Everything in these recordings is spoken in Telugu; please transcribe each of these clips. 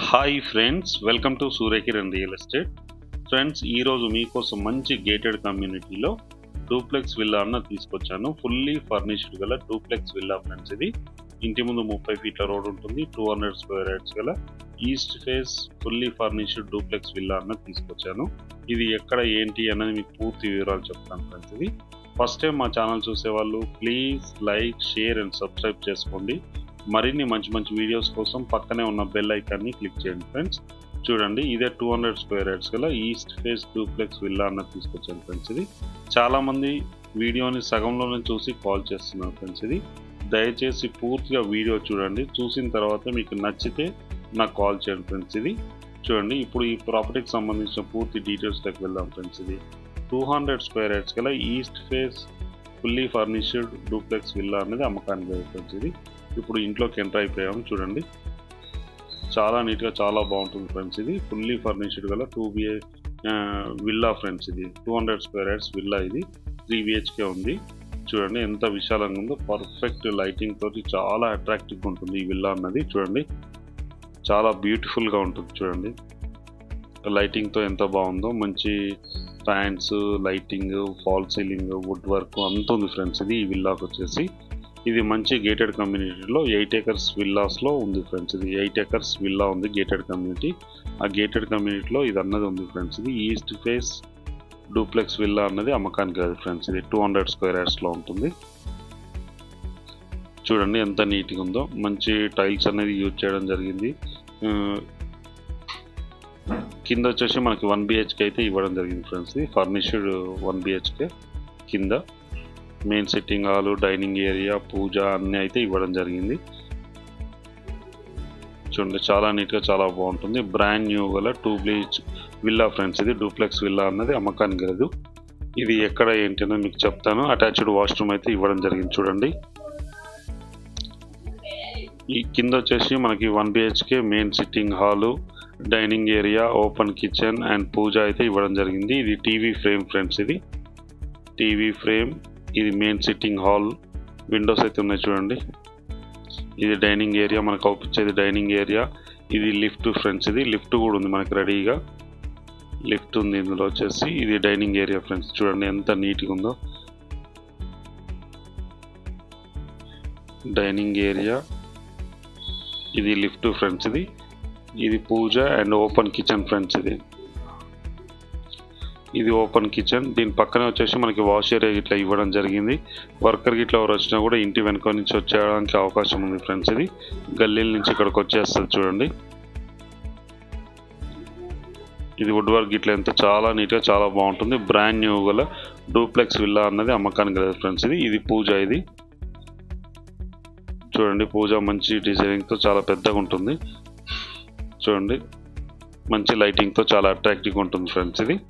hi friends welcome to Suryakiran real estate friends ఈరోజు మీకోసం మంచి గేటెడ్ కమ్యూనిటీలో డూప్లెక్స్ విల్లా అన్న తీసుకొచ్చాను ఫుల్లీ ఫర్నిష్డ్ గల డూప్లెక్స్ విల్లా ఫ్రెండ్స్ ఇది ఇంటి ముందు ముప్పై ఫీట్ల రోడ్ ఉంటుంది టూ హండ్రెడ్ స్క్వేర్ యార్డ్స్ గల east face fully furnished duplex villa అన్న తీసుకొచ్చాను ఇది ఎక్కడ ఏంటి అనేది మీకు పూర్తి వివరాలు చెప్తాను ఫ్రెండ్స్ ఇది ఫస్ట్ టైం మా ఛానల్ చూసేవాళ్ళు please like share and subscribe చేసుకోండి మరిన్ని మంచి మంచి వీడియోస్ కోసం పక్కనే ఉన్న బెల్ ఐకాన్ని క్లిక్ చేయండి ఫ్రెండ్స్ చూడండి ఇదే టూ హండ్రెడ్ స్క్వేర్ యార్డ్స్ గల ఈస్ట్ ఫేస్ డూప్లెక్స్ విల్లా అన్నది తీసుకొచ్చాను ఫ్రెండ్స్ ఇది చాలామంది వీడియోని సగంలోనే చూసి కాల్ చేస్తున్నారు ఫ్రెండ్స్ ఇది దయచేసి పూర్తిగా వీడియో చూడండి చూసిన తర్వాత మీకు నచ్చితే నాకు కాల్ చేయండి ఫ్రెండ్స్ ఇది చూడండి ఇప్పుడు ఈ ప్రాపర్టీకి సంబంధించిన పూర్తి డీటెయిల్స్లోకి వెళ్దాం ఫ్రెండ్స్ ఇది టూ హండ్రెడ్ స్క్వేర్ యార్డ్స్ గల east face fully furnished duplex villa అనేది అమ్మకానికి ఫ్రెండ్స్ ఇది ఇప్పుడు ఇంట్లోకి ఎంటర్ అయిపోయాము చూడండి చాలా నీట్గా చాలా బాగుంటుంది ఫ్రెండ్స్ ఇది ఫుల్లీ ఫర్నిష్డ్ గల టూ బిహె విల్లా ఫ్రెండ్స్ ఇది two hundred square yards villa ఇది త్రీ బిహెచ్కే ఉంది చూడండి ఎంత విశాలంగా ఉందో పర్ఫెక్ట్ లైటింగ్ తోటి చాలా అట్రాక్టివ్గా ఉంటుంది ఈ విల్లా అన్నది చూడండి చాలా బ్యూటిఫుల్గా ఉంటుంది చూడండి లైటింగ్తో ఎంత బాగుందో మంచి fans lighting fall ceiling wood work అంత ఉంది ఫ్రెండ్స్ ఇది ఈ విల్లాకి వచ్చేసి ఇది మంచి గేటెడ్ కమ్యూనిటీలో ఎయిట్ ఏకర్స్ విల్లాస్లో ఉంది ఫ్రెండ్స్ ఇది ఎయిట్ ఏకర్స్ విల్లా ఉంది గేటెడ్ కమ్యూనిటీ ఆ గేటెడ్ కమ్యూనిటీలో ఇది అన్నది ఉంది ఫ్రెండ్స్ ఇది ఈస్ట్ ఫేస్ డూప్లెక్స్ విల్లా అన్నది అమ్మకానికి కాదు ఫ్రెండ్స్ ఇది టూ హండ్రెడ్ స్క్వేర్ యార్డ్స్లో ఉంటుంది చూడండి ఎంత నీట్గా ఉందో మంచి టైల్స్ అనేది యూజ్ చేయడం జరిగింది కింద వచ్చేసి మనకి వన్ బిహెచ్కే అయితే ఇవ్వడం జరిగింది ఫ్రెండ్స్ ఇది ఫర్నిష్డ్ వన్ బిహెచ్కే కింద main sitting hall dining area puja అన్నీ అయితే ఇవ్వడం జరిగింది చూడండి చాలా నీట్గా చాలా బాగుంటుంది బ్రాండ్ న్యూ గల టూ బ్లీచ్ విల్లా ఫ్రెండ్స్ ఇది డూప్లెక్స్ విల్లా అన్నది అమ్మకానికి లేదు ఇది ఎక్కడ ఏంటి అనేది మీకు చెప్తాను అటాచ్డ్ వాష్రూమ్ అయితే ఇవ్వడం జరిగింది చూడండి ఈ కింద వచ్చేసి మనకి one BHK main sitting hall dining area open kitchen and puja అయితే ఇవ్వడం జరిగింది ఇది టీవీ ఫ్రేమ్ ఫ్రెండ్స్ ఇది టీవీ ఫ్రేమ్ ఇది మెయిన్ సిట్టింగ్ హాల్ విండోస్ అయితే ఉన్నాయి చూడండి ఇది డైనింగ్ ఏరియా మనకు అవుపించేది డైనింగ్ ఏరియా ఇది లిఫ్ట్ ఫ్రెండ్స్ ఇది లిఫ్ట్ కూడా ఉంది మనకి రెడీగా లిఫ్ట్ ఉంది ఇందులో వచ్చేసి ఇది డైనింగ్ ఏరియా ఫ్రెండ్స్ చూడండి ఎంత నీట్గా ఉందో డైనింగ్ ఏరియా ఇది లిఫ్ట్ ఫ్రెండ్స్ ఇది ఇది puja and open kitchen friends ఇది ఇది ఓపెన్ కిచెన్ దీని పక్కనే వచ్చేసి మనకి వాష్ ఏరియా ఇట్లా ఇవ్వడం జరిగింది వర్కర్ గిట్లా ఎవరు వచ్చినా కూడా ఇంటి వెనుక నుంచి వచ్చేయడానికి అవకాశం ఉంది ఫ్రెండ్స్ ఇది గల్లీల నుంచి ఇక్కడికి వచ్చేస్తుంది చూడండి ఇది వుడ్ వర్క్ ఇట్లా ఎంత చాలా నీట్గా చాలా బాగుంటుంది బ్రాండ్ న్యూ గల డూప్లెక్స్ విల్లా అన్నది అమ్మకానికి లేదు ఫ్రెండ్స్ ఇది ఇది పూజ ఇది చూడండి పూజ మంచి డిజైనింగ్తో చాలా పెద్దగా ఉంటుంది చూడండి మంచి లైటింగ్తో చాలా అట్రాక్టివ్గా ఉంటుంది ఫ్రెండ్స్ ఇది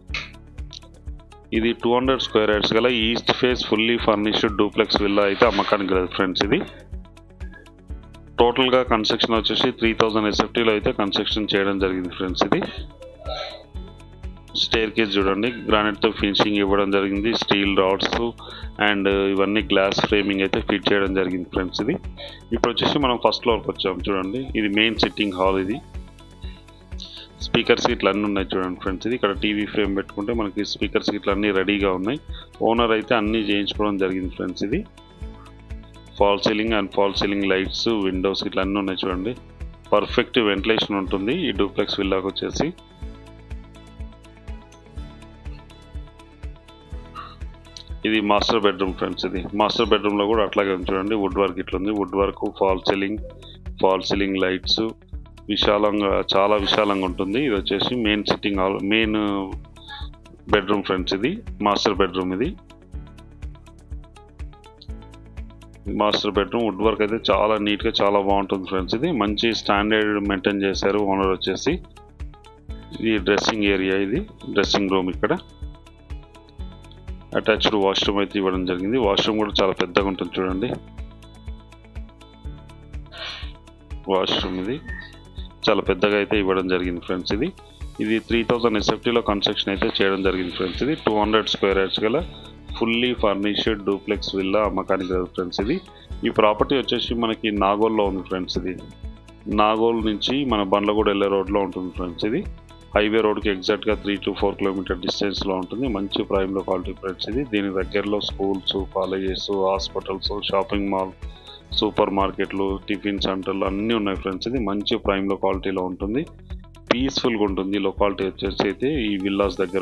ఇది టూ హండ్రెడ్ స్క్వేర్ యార్డ్స్ గల east face fully furnished duplex villa అయితే అమ్మకానికి లేదు ఫ్రెండ్స్ ఇది టోటల్గా కన్స్ట్రక్షన్ వచ్చేసి త్రీ థౌజండ్ ఎస్ఎఫ్టీలో అయితే కన్స్ట్రక్షన్ చేయడం జరిగింది ఫ్రెండ్స్ ఇది స్టేర్ కేజ్ చూడండి గ్రానైట్తో ఫినిషింగ్ ఇవ్వడం జరిగింది స్టీల్ రాడ్స్ అండ్ ఇవన్నీ గ్లాస్ ఫ్రేమింగ్ అయితే ఫిట్ చేయడం జరిగింది ఫ్రెండ్స్ ఇది ఇప్పుడు వచ్చేసి మనం ఫస్ట్ ఫ్లోర్కి వచ్చాం చూడండి ఇది మెయిన్ సిట్టింగ్ హాల్ ఇది స్పీకర్స్ ఇట్లా అన్నీ ఉన్నాయి చూడండి ఫ్రెండ్స్ ఇది ఇక్కడ టీవీ ఫ్రేమ్ పెట్టుకుంటే మనకి స్పీకర్స్ ఇట్లా అన్నీ రెడీగా ఉన్నాయి ఓనర్ అయితే అన్నీ చేయించుకోవడం జరిగింది ఫ్రెండ్స్ ఇది fall ceiling and fall ceiling lights windows ఇట్లా అన్నీ ఉన్నాయి చూడండి పర్ఫెక్ట్ వెంటిలేషన్ ఉంటుంది ఈ డూప్లెక్స్ విల్లాకి వచ్చేసి ఇది మాస్టర్ బెడ్రూమ్ ఫ్రెండ్స్ ఇది మాస్టర్ బెడ్రూమ్లో కూడా అట్లాగే ఉంది చూడండి వుడ్ వర్క్ ఇట్లా ఉంది wood work fall ceiling fall ceiling lights విశాలంగా చాలా విశాలంగా ఉంటుంది ఇది వచ్చేసి main sitting hall main bedroom friends ఇది మాస్టర్ బెడ్రూమ్ ఇది మాస్టర్ బెడ్రూమ్ వుడ్ వర్క్ అయితే చాలా నీట్గా చాలా బాగుంటుంది ఫ్రెండ్స్ ఇది మంచి స్టాండర్డ్ మెయింటైన్ చేశారు ఓనర్ వచ్చేసి ఇది డ్రెస్సింగ్ ఏరియా ఇది డ్రెస్సింగ్ రూమ్ ఇక్కడ అటాచ్డ్ వాష్రూమ్ అయితే ఇవ్వడం జరిగింది వాష్రూమ్ కూడా చాలా పెద్దగా ఉంటుంది చూడండి వాష్రూమ్ ఇది చాలా పెద్దగా అయితే ఇవ్వడం జరిగింది ఫ్రెండ్స్ ఇది ఇది త్రీ థౌజండ్ ఎస్ఎఫ్టీలో కన్స్ట్రక్షన్ అయితే చేయడం జరిగింది ఫ్రెండ్స్ ఇది టూ హండ్రెడ్ స్క్వేర్ యార్డ్స్ గల ఫుల్లీ ఫర్నిష్డ్ డూప్లెక్స్ విల్లా అమ్మకానికి ఫ్రెండ్స్ ఇది ఈ ప్రాపర్టీ వచ్చేసి మనకి నాగోల్లో ఉంది ఫ్రెండ్స్ ఇది నాగోల్ నుంచి మన బండ్లగూడ వెళ్ళే రోడ్లో ఉంటుంది ఫ్రెండ్స్ ఇది హైవే రోడ్కి ఎగ్జాక్ట్గా త్రీ టు ఫోర్ కిలోమీటర్ డిస్టెన్స్లో ఉంటుంది మంచి ప్రైమ్లో క్వాలిటీ ఫ్రెండ్స్ ఇది దీని దగ్గరలో schools colleges hospitals shopping mall super మార్కెట్లు టిఫిన్ సెంటర్లు అన్నీ ఉన్నాయి ఫ్రెండ్స్ ఇది మంచి ప్రైమ్లో క్వాలిటీలో ఉంటుంది పీస్ఫుల్గా ఉంటుంది లొకాలిటీ వచ్చేసి అయితే ఈ విల్లాస్ దగ్గర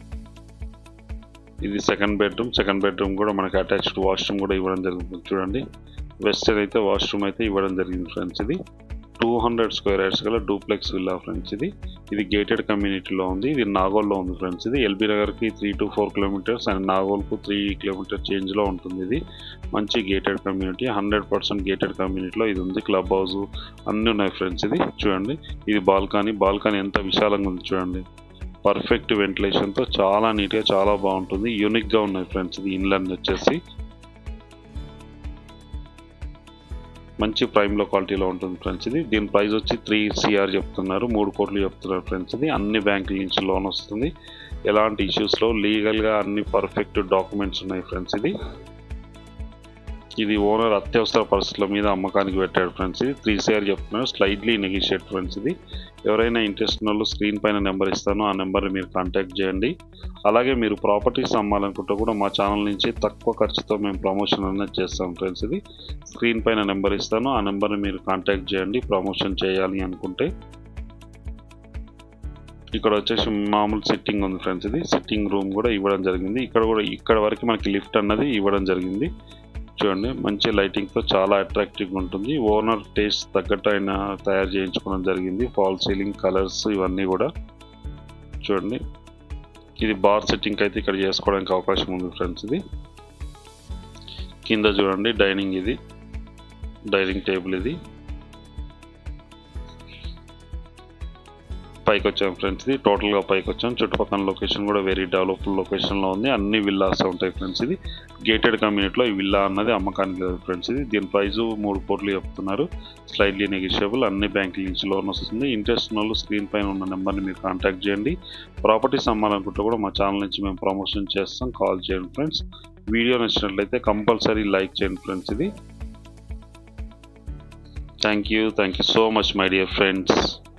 ఇది సెకండ్ బెడ్రూమ్ సెకండ్ బెడ్రూమ్ కూడా మనకి అటాచ్డ్ వాష్రూమ్ కూడా ఇవ్వడం జరుగుతుంది చూడండి వెస్టర్న్ అయితే వాష్రూమ్ అయితే ఇవ్వడం జరిగింది ఫ్రెండ్స్ ఇది టూ హండ్రెడ్ స్క్వేర్ యార్డ్స్ గల డూప్లెక్స్ విల్లా ఫ్రెండ్స్ ఇది ఇది గేటెడ్ కమ్యూనిటీలో ఉంది ఇది నాగోల్లో ఉంది ఫ్రెండ్స్ ఇది ఎల్బీ నగర్కి three to four kilometres and నాగోల్కు త్రీ కిలోమీటర్ చేంజ్లో ఉంటుంది ఇది మంచి gated community hundred percent gated కమ్యూనిటీలో ఇది ఉంది క్లబ్ హౌస్ అన్నీ ఉన్నాయి ఫ్రెండ్స్ ఇది చూడండి ఇది బాల్కనీ బాల్కనీ ఎంత విశాలంగా ఉంది చూడండి పర్ఫెక్ట్ వెంటిలేషన్తో చాలా నీట్గా చాలా బాగుంటుంది యూనిక్గా ఉన్నాయి ఫ్రెండ్స్ ఇది ఇన్లాండ్ వచ్చేసి మంచి ప్రైమ్లో క్వాలిటీలో ఉంటుంది ఫ్రెండ్స్ ఇది దీని ప్రైస్ వచ్చి త్రీ సిఆర్ చెప్తున్నారు మూడు కోట్లు చెప్తున్నారు ఫ్రెండ్స్ ఇది అన్ని బ్యాంకుల నుంచి లోన్ వస్తుంది ఎలాంటి ఇష్యూస్లో లీగల్గా అన్ని పర్ఫెక్ట్ డాక్యుమెంట్స్ ఉన్నాయి ఫ్రెండ్స్ ఇది ఇది ఓనర్ అత్యవసర పరిస్థితుల మీద అమ్మకానికి పెట్టాడు ఫ్రెండ్స్ ఇది త్రీ సిఆర్ చెప్తున్నారు స్లైడ్లీ నెగిషియేట్ ఫ్రెండ్స్ ఇది ఎవరైనా ఇంట్రెస్ట్ ఉన్న వాళ్ళు స్క్రీన్ పైన నెంబర్ ఇస్తాను ఆ నెంబర్ని మీరు కాంటాక్ట్ చేయండి అలాగే మీరు ప్రాపర్టీస్ అమ్మాలనుకుంటే కూడా మా ఛానల్ నుంచి తక్కువ ఖర్చుతో మేము ప్రమోషన్ అనేది చేస్తాం ఫ్రెండ్స్ ఇది స్క్రీన్ పైన నెంబర్ ఇస్తాను ఆ నెంబర్ని మీరు కాంటాక్ట్ చేయండి ప్రమోషన్ చేయాలి అనుకుంటే ఇక్కడ వచ్చేసి మామూలు సిట్టింగ్ ఉంది ఫ్రెండ్స్ ఇది సిట్టింగ్ రూమ్ కూడా ఇవ్వడం జరిగింది ఇక్కడ కూడా ఇక్కడ వరకు మనకి లిఫ్ట్ అన్నది ఇవ్వడం జరిగింది చూడండి మంచి లైటింగ్తో చాలా అట్రాక్టివ్గా ఉంటుంది ఓనర్ టేస్ట్ తగ్గట్టు ఆయన తయారు చేయించుకోవడం జరిగింది ఫాల్ సీలింగ్ కలర్స్ ఇవన్నీ కూడా చూడండి ఇది బార్ సెట్టింగ్ అయితే ఇక్కడ చేసుకోవడానికి అవకాశం ఉంది ఫ్రెండ్స్ ఇది కింద చూడండి డైనింగ్ ఇది డైనింగ్ టేబుల్ ఇది పైకి వచ్చాం ఫ్రెండ్స్ ఇది టోటల్గా పైకి వచ్చాం చుట్టుపక్కల లొకేషన్ కూడా వెరీ డెవలప్ లొకేషన్లో ఉంది అన్ని విల్లాస్ ఉంటాయి ఫ్రెండ్స్ ఇది గేటెడ్ కమ్యూనిటీలో ఈ విల్లా అన్నది అమ్మకానికి లేదు ఫ్రెండ్స్ ఇది దీని ప్రైస్ మూడు కోట్లు చెప్తున్నారు స్లైడ్లీ నెగిషియబుల్ అన్ని బ్యాంకుల నుంచి లోన్ వస్తుంది ఇంట్రెస్ట్ ఉన్న వాళ్ళు స్క్రీన్ పైన ఉన్న నెంబర్ని మీరు కాంటాక్ట్ చేయండి ప్రాపర్టీస్ అమ్మాలనుకుంటే కూడా మా ఛానల్ నుంచి మేము ప్రమోషన్ చేస్తాం కాల్ చేయండి ఫ్రెండ్స్ వీడియో నచ్చినట్లయితే కంపల్సరీ లైక్ చేయండి ఫ్రెండ్స్ ఇది thank you thank you so much my dear friends